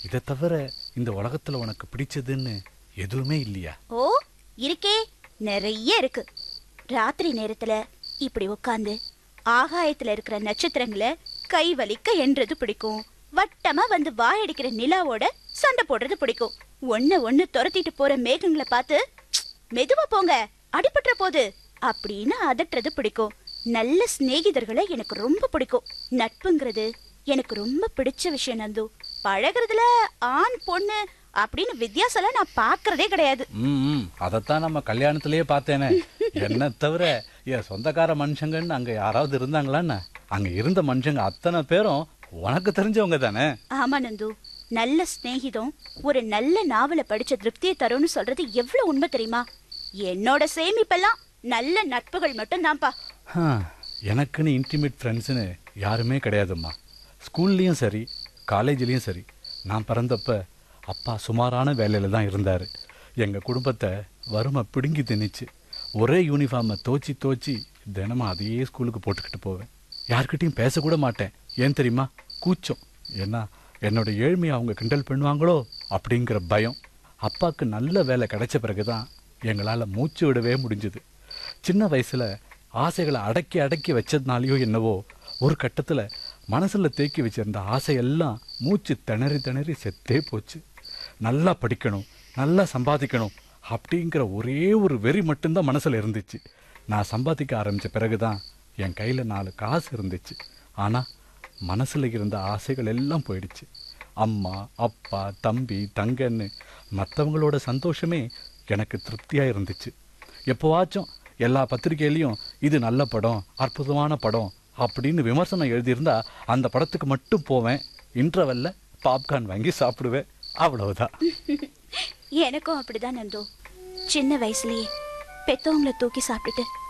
இதை தவிர இந்த உலகத்துல உனக்கு பிடிச்சதுன்னு எதுவுமே இல்லையா ஓ இருக்கே நிறைய இருக்கு ராத்திரி நேரத்துல இப்படி உட்காந்து ஆகாயத்துல இருக்கிற நட்சத்திரங்களை கை வலிக்க என்றது பிடிக்கும் வட்டமா வந்து வாயடிக்கிற நிலாவோட சண்டை போடுறது பிடிக்கும் ஒண்ணு ஒண்ணு துரத்திட்டு போற மேகங்களை பார்த்து "ப்ச், மெதுவா போங்க அடிபட்டுற போது அப்படின்னு அதட்டுறது பிடிக்கும் நல்ல சிநேகிதர்களை எனக்கு ரொம்ப பிடிக்கும் நட்புங்கிறது எனக்கு ரொம்ப பிடிச்ச விஷயம் நந்து பழகுறதுல ஆண் பொண்ணு அப்படின்னு வித்தியாசம்லாம் நான் பார்க்கறதே கிடையாது ம் ம், அதைத்தான் நம்ம கல்யாணத்திலேயே பார்த்தேனே என்ன தவிர என் சொந்தக்கார மனுஷங்கன்னு அங்க யாராவது இருந்தாங்களான்னு அங்க இருந்த மனுஷங்க அத்தனை பேரும் உனக்கு தெரிஞ்சவங்க தானே ஆமா நந்து நல்ல சிநேகிதம் ஒரு நல்ல நாவலை படிச்ச திருப்தியை தரும்னு சொல்றது எவ்வளவு உண்மை தெரியுமா என்னோட சேமிப்பெல்லாம் நல்ல நட்புகள் மட்டும்தான்ப்பா ஆ, எனக்குன்னு இன்டிமேட் ஃப்ரெண்ட்ஸுன்னு யாருமே கிடையாதும்மா ஸ்கூல்லையும் சரி காலேஜ்லேயும் சரி நான் பிறந்தப்ப அப்பா சுமாரான வேலையில் தான் இருந்தார் எங்கள் குடும்பத்தை வறுமை பிடுங்கி திணிச்சு ஒரே யூனிஃபார்மை தோச்சி தோச்சி தினமும் அதையே ஸ்கூலுக்கு போட்டுக்கிட்டு போவேன் யார்கிட்டயும் பேசக்கூட மாட்டேன் ஏன் தெரியுமா கூச்சம் ஏன்னா என்னோட ஏழ்மையை அவங்க கிண்டல் பண்ணுவாங்களோ அப்படிங்கிற பயம் அப்பாவுக்கு நல்ல வேலை கிடைச்ச பிறகுதான் எங்களால் மூச்சு விடவே முடிஞ்சுது சின்ன வயசுல ஆசைகளை அடக்கி அடக்கி வச்சதுனாலயோ என்னவோ ஒரு கட்டத்துல மனசுல தேக்கி வச்சிருந்த ஆசையெல்லாம் மூச்சு திணறி திணறி செத்தே போச்சு நல்லா படிக்கணும் நல்லா சம்பாதிக்கணும் அப்படிங்கிற ஒரே ஒரு வெறி மட்டும்தான் மனசுல இருந்துச்சு நான் சம்பாதிக்க ஆரம்பிச்ச பிறகுதான் என் கையில நாலு காசு இருந்துச்சு ஆனா மனசுல இருந்த ஆசைகள் எல்லாம் போயிடுச்சு அம்மா அப்பா தம்பி தங்கன்னு மற்றவங்களோட சந்தோஷமே எனக்கு திருப்தியா இருந்துச்சு எப்போவாச்சும் எல்லா பத்திரிக்கையிலையும் இது நல்ல படம் அற்புதமான படம் அப்படின்னு விமர்சனம் எழுதியிருந்தா அந்த படத்துக்கு மட்டும் போவேன் இன்டர்வெல்ல பாப்கார்ன் வாங்கி சாப்பிடுவேன் அவ்வளவுதான் எனக்கும் அப்படிதான் நந்து சின்ன வயசுலயே பெத்தவங்கள தூக்கி சாப்பிட்டுட்டு